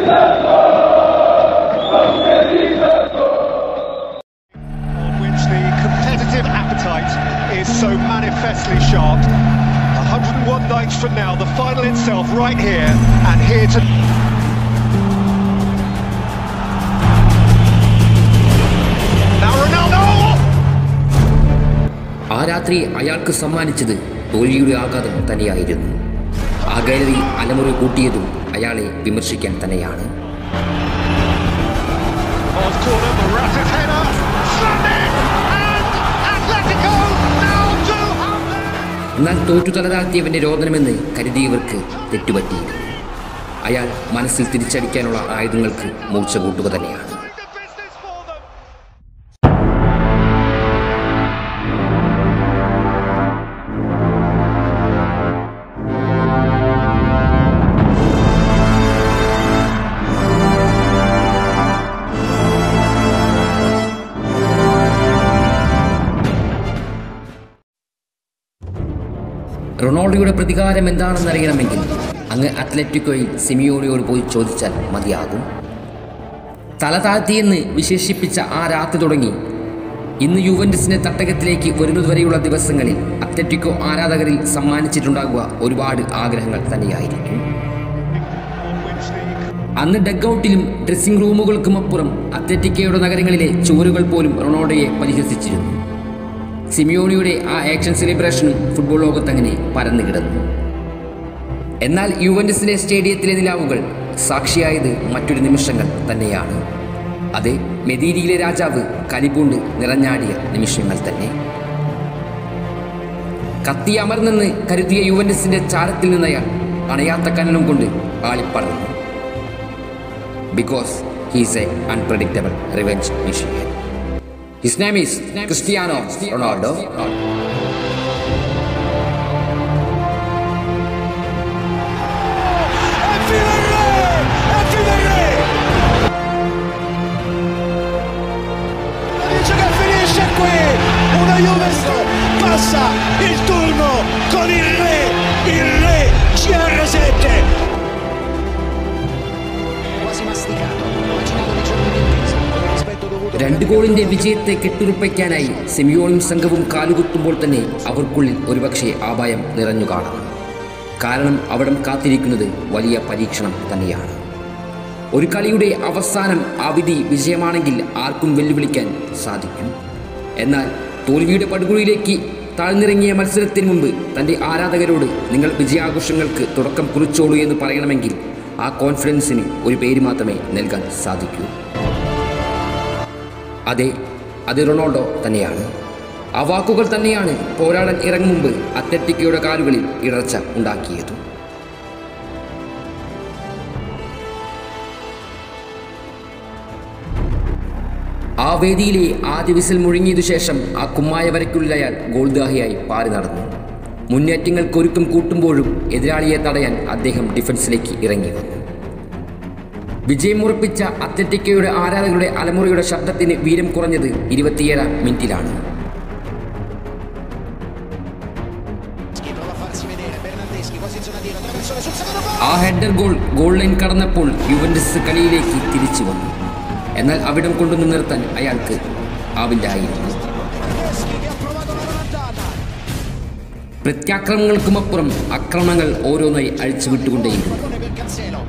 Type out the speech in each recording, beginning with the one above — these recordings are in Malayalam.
on which the competitive appetite is so manifestly sharp. 101 nights from now, the final itself right here and here to. Now Ronaldo! ആ രാത്രി അയാൾക്ക് സമ്മാനിച്ചത് തോൽവിയുടെ ആഘാതം തന്നെയായിരുന്നു ആ ഗാലറി അലമുറ കൂട്ടിയതും അയാളെ വിമർശിക്കാൻ തന്നെയാണ് Off corner, Morata's header, slammed in, and Atletico now 200! എന്നാൽ തോറ്റു തലതാഴ്ത്തിയവന്റെ രോദനമെന്ന് കരുതിയവർക്ക് തെറ്റുപറ്റിയിരുന്നു അയാൾ മനസ്സിൽ തിരിച്ചടിക്കാനുള്ള ആയുധങ്ങൾക്ക് മൂർച്ച കൂട്ടുക തന്നെയാണ് The business for them. റൊണാൾഡോയുടെ പ്രതികാരം എന്താണെന്നറിയണമെങ്കിൽ അങ്ങ് അത്ലറ്റിക്കോയിൽ സിമിയോണിയോട് പോയി ചോദിച്ചാൽ മതിയാകും തല താഴ്ത്തിയെന്ന് വിശേഷിപ്പിച്ച ആ രാത്രി തുടങ്ങി ഇന്ന് യുവൻറ്റസിന്റെ തട്ടകത്തിലേക്ക് വരുന്നതുവരെയുള്ള ദിവസങ്ങളിൽ അത്ലറ്റിക്കോ ആരാധകരിൽ സമ്മാനിച്ചിട്ടുണ്ടാകുക ഒരുപാട് ആഗ്രഹങ്ങൾ തന്നെയായിരിക്കും On which the അന്ന് ഡഗ്ഔട്ടിലും ഡ്രസ്സിംഗ് റൂമുകൾക്കുമപ്പുറം അത്ലറ്റിക്കയുടെ നഗരങ്ങളിലെ ചുവരുകൾ പോലും റൊണാൾഡോയെ പരിഹസിച്ചിരുന്നു സിമിയോണിയുടെ ആ ആക്ഷൻ സെലിബ്രേഷനും ഫുട്ബോൾ ലോകത്തങ്ങനെ പരന്നു കിടന്നു എന്നാൽ യുവൻറ്റസിലെ സ്റ്റേഡിയത്തിലെ നിലാവുകൾ സാക്ഷിയായത് മറ്റൊരു നിമിഷങ്ങൾ തന്നെയാണ് അത് മെദീരിയിലെ രാജാവ് കലിപൂണ്ട് നിറഞ്ഞാടിയ നിമിഷങ്ങൾ തന്നെ കത്തി അമർന്നെന്ന് കരുതിയ യുവൻറ്റസിന്റെ ചാരത്തിൽ നിന്നയാൾ അണയാത്ത കനലും കൊണ്ട് ആളിപ്പറന്നു because he's a unpredictable revenge mission his name is Cristiano Ronaldo Dice che finisce qui una Juventus passa il turno con il re il re CR7 quasi masticato. Immaginato di giorno di intesa, con il rispetto dovuto രണ്ട് ഗോളിന്റെ വിജയത്തെ കെട്ടുറപ്പിക്കാനായി സെമിയോണും സംഘവും കാലുകുത്തുമ്പോൾ തന്നെ അവർക്കുള്ളിൽ ഒരുപക്ഷെ ആപായം നിറഞ്ഞു കാണാം കാരണം അവിടം കാത്തിരിക്കുന്നത് വലിയ പരീക്ഷണം തന്നെയാണ് ഒരു കളിയുടെ അവസാനം ആ വിധി വിജയമാണെങ്കിൽ ആർക്കും വെല്ലുവിളിക്കാൻ സാധിക്കും എന്നാൽ തോൽവിയുടെ പടുകുഴിയിലേക്ക് താഴ്ന്നിറങ്ങിയ മത്സരത്തിന് മുമ്പ് തൻ്റെ ആരാധകരോട് നിങ്ങൾ വിജയാഘോഷങ്ങൾക്ക് തുടക്കം കുറിച്ചോളൂ എന്ന് പറയണമെങ്കിൽ ആ കോൺഫിഡൻസിന് ഒരു പേര് മാത്രമേ നൽകാൻ സാധിക്കൂ അതെ അത് റൊണാൾഡോ തന്നെയാണ് ആ വാക്കുകൾ തന്നെയാണ് പോരാടാൻ ഇറങ്ങും മുമ്പ് അത്ലറ്റിക്കയുടെ കാലുകളിൽ ഇടർച്ച ഉണ്ടാക്കിയത് ആ വേദിയിലെ ആദ്യ വിസിൽ മുഴുങ്ങിയതു ശേഷം ആ കുമ്മായ വരയ്ക്കുള്ളിൽ അയാൾ ഗോൾദാഹിയായി പാറി നടന്നു മുന്നേറ്റങ്ങൾക്കൊരുക്കം കൂട്ടുമ്പോഴും എതിരാളിയെ തടയാൻ അദ്ദേഹം ഡിഫൻസിലേക്ക് ഇറങ്ങി വന്നു വിജയമുറപ്പിച്ച അത്ലറ്റിക്കയുടെ ആരാധകരുടെ അലമുറയുടെ ശബ്ദത്തിന് വീരം കുറഞ്ഞത് ഇരുപത്തിയേഴാം മിനിറ്റിലാണ് prova a farsi vedere. Bernardeschi quasi in zona di traversone sul secondo palo. ആ ഹെഡർ ഗോൾ ഗോൾ ലൈൻ കടന്നപ്പോൾ യുവൻഡസ് കളിയിലേക്ക് തിരിച്ചു വന്നു എന്നാൽ അവിടം കൊണ്ടുവന്ന് നിർത്താൻ അയാൾക്ക് ആവില്ലായിരുന്നു Bernardeschi che ha provato la lontana. പ്രത്യാക്രമണങ്ങൾക്കുമപ്പുറം ആക്രമണങ്ങൾ ഓരോന്നായി അഴിച്ചുവിട്ടുകൊണ്ടേയിരുന്നു Pallone per Cancelo.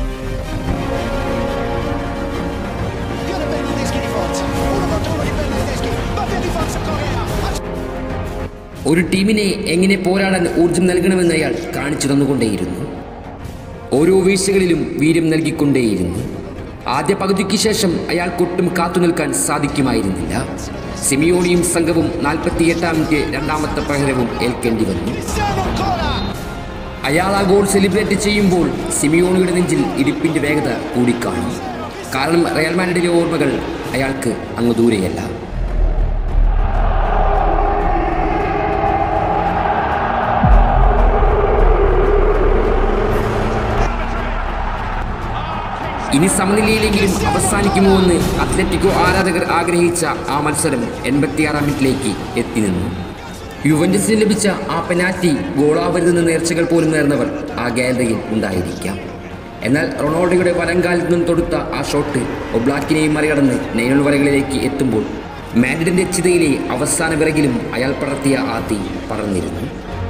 Pione Bernardeschi di forza. Uno contro uno di Bernardeschi. Va via di forza Correa. ഒരു ടീമിനെ എങ്ങനെ പോരാടാൻ ഊർജം നൽകണമെന്ന് അയാൾ കാണിച്ചു തന്നുകൊണ്ടേയിരുന്നു ഓരോ വീഴ്ചകളിലും വീര്യം നൽകിക്കൊണ്ടേയിരുന്നു ആദ്യ പകുതിക്ക് ശേഷം അയാൾക്കൊട്ടും കാത്തു നിൽക്കാൻ സാധിക്കുമായിരുന്നില്ല സിമിയോണിയും സംഘവും നാൽപ്പത്തിയെട്ടാം മിനിറ്റ് രണ്ടാമത്തെ പ്രഹരവും ഏൽക്കേണ്ടി വന്നു Cristiano ancora. അയാൾ ആ ഗോൾ സെലിബ്രേറ്റ് ചെയ്യുമ്പോൾ സിമിയോണിയുടെ നെഞ്ചിൽ ഇടിപ്പിന്റെ വേഗത കൂടിക്കാണും കാരണം റയൽ മാഡ്രിഡിലെ ഓർമ്മകൾ അയാൾക്ക് അങ്ങ് ദൂരെയല്ല ഇനി സമനിലയിലെങ്കിലും അവസാനിക്കുമോ എന്ന് അത്ലറ്റിക്കോ ആരാധകർ ആഗ്രഹിച്ച ആ മത്സരം എൺപത്തിയാറാം മിനിറ്റിലേക്ക് എത്തി നിന്നു യുവൻറ്റസിന് ലഭിച്ച ആ പെനാൽറ്റി ഗോളാവരുതെന്ന നേർച്ചകൾ പോലും നേർന്നവർ ആ ഗാലറിയിൽ ഉണ്ടായിരിക്കാം എന്നാൽ റൊണാൾഡോയുടെ വലങ്കാലിൽ നിന്നും തൊടുത്ത ആ ഷോട്ട് ഒബ്ലാക്കിനെയും മറികടന്ന് നെയ്മൽ വരകളിലേക്ക് എത്തുമ്പോൾ മാൻഡിഡിന്റെ ചിതയിലെ അവസാന വിറകിലും അയാൾ പടർത്തിയ ആ തീ പറന്നിരുന്നു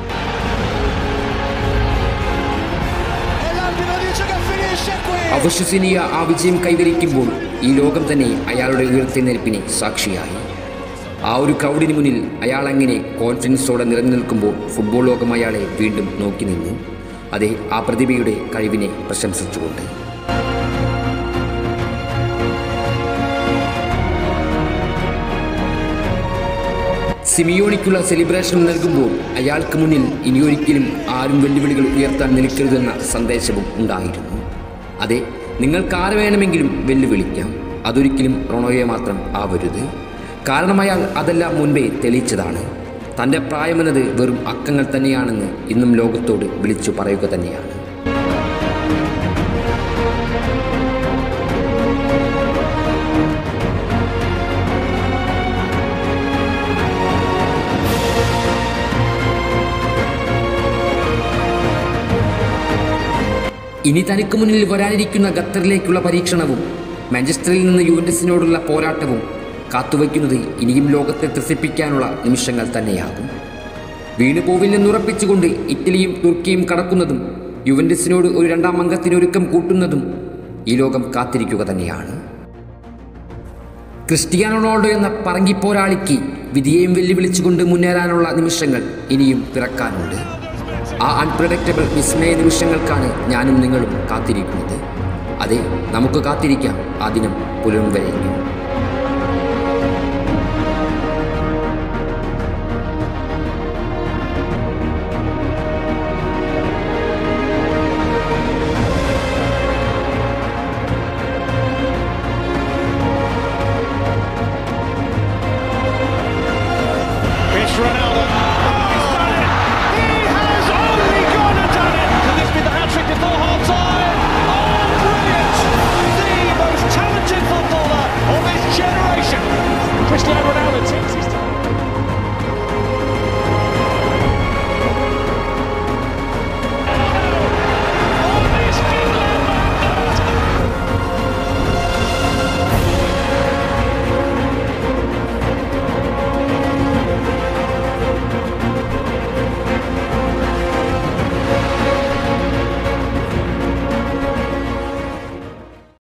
E l'arbitro dice che finisce qui. അവിശ്വസനീയ ആ വിജയം കൈവരിക്കുമ്പോൾ ഈ ലോകം തന്നെ അയാളുടെ ഉയർത്തെഴുന്നേൽപ്പിന് സാക്ഷിയായി ആ ഒരു ക്രൗഡിന് മുന്നിൽ അയാൾ അങ്ങനെ കോൺഫിഡൻസോടെ നിറഞ്ഞു നിൽക്കുമ്പോൾ ഫുട്ബോൾ ലോകം അയാളെ വീണ്ടും നോക്കി നിന്നു അതെ ആ പ്രതിഭയുടെ കഴിവിനെ പ്രശംസിച്ചുകൊണ്ട് സിമിയോണിക്കുള്ള സെലിബ്രേഷൻ നൽകുമ്പോൾ അയാൾക്ക് മുന്നിൽ ഇനിയൊരിക്കലും ആരും വെല്ലുവിളികൾ ഉയർത്താൻ നിൽക്കരുതെന്ന സന്ദേശവും ഉണ്ടായിരുന്നു അതെ നിങ്ങൾക്ക് ആര് വേണമെങ്കിലും വെല്ലുവിളിക്കാം അതൊരിക്കലും റൊണോയെ മാത്രം ആവരുത് കാരണം അയാൾ അതെല്ലാം മുൻപേ തെളിയിച്ചതാണ് തൻ്റെ പ്രായമെന്നത് വെറും അക്കങ്ങൾ തന്നെയാണെന്ന് ഇന്നും ലോകത്തോട് വിളിച്ചു പറയുക തന്നെയാണ് ഇനി തനിക്ക് മുന്നിൽ വരാനിരിക്കുന്ന ഖത്തറിലേക്കുള്ള പരീക്ഷണവും മാഞ്ചസ്റ്ററിൽ നിന്ന് യുവൻഡസിനോടുള്ള പോരാട്ടവും കാത്തുവയ്ക്കുന്നത് ഇനിയും ലോകത്തെ ത്രസിപ്പിക്കാനുള്ള നിമിഷങ്ങൾ തന്നെയാകും വീണു പോവില്ലെന്നുറപ്പിച്ചുകൊണ്ട് ഇറ്റലിയും തുർക്കിയും കടക്കുന്നതും യുവൻഡസിനോട് ഒരു രണ്ടാം അംഗത്തിന് ഒരുക്കം കൂട്ടുന്നതും ഈ ലോകം കാത്തിരിക്കുക തന്നെയാണ് ക്രിസ്റ്റിയാനോ റൊണാൾഡോ എന്ന പറങ്കി പോരാളിക്ക് വിധിയെയും വെല്ലുവിളിച്ചുകൊണ്ട് മുന്നേറാനുള്ള നിമിഷങ്ങൾ ഇനിയും പിറക്കാനുണ്ട് ആ അൺപ്രഡിക്റ്റബിൾ വിസ്മയ നിമിഷങ്ങൾക്കാണ് ഞാനും നിങ്ങളും കാത്തിരിക്കുന്നത് അതെ നമുക്ക് കാത്തിരിക്കാം ആ ദിനം പുലരും വരെയും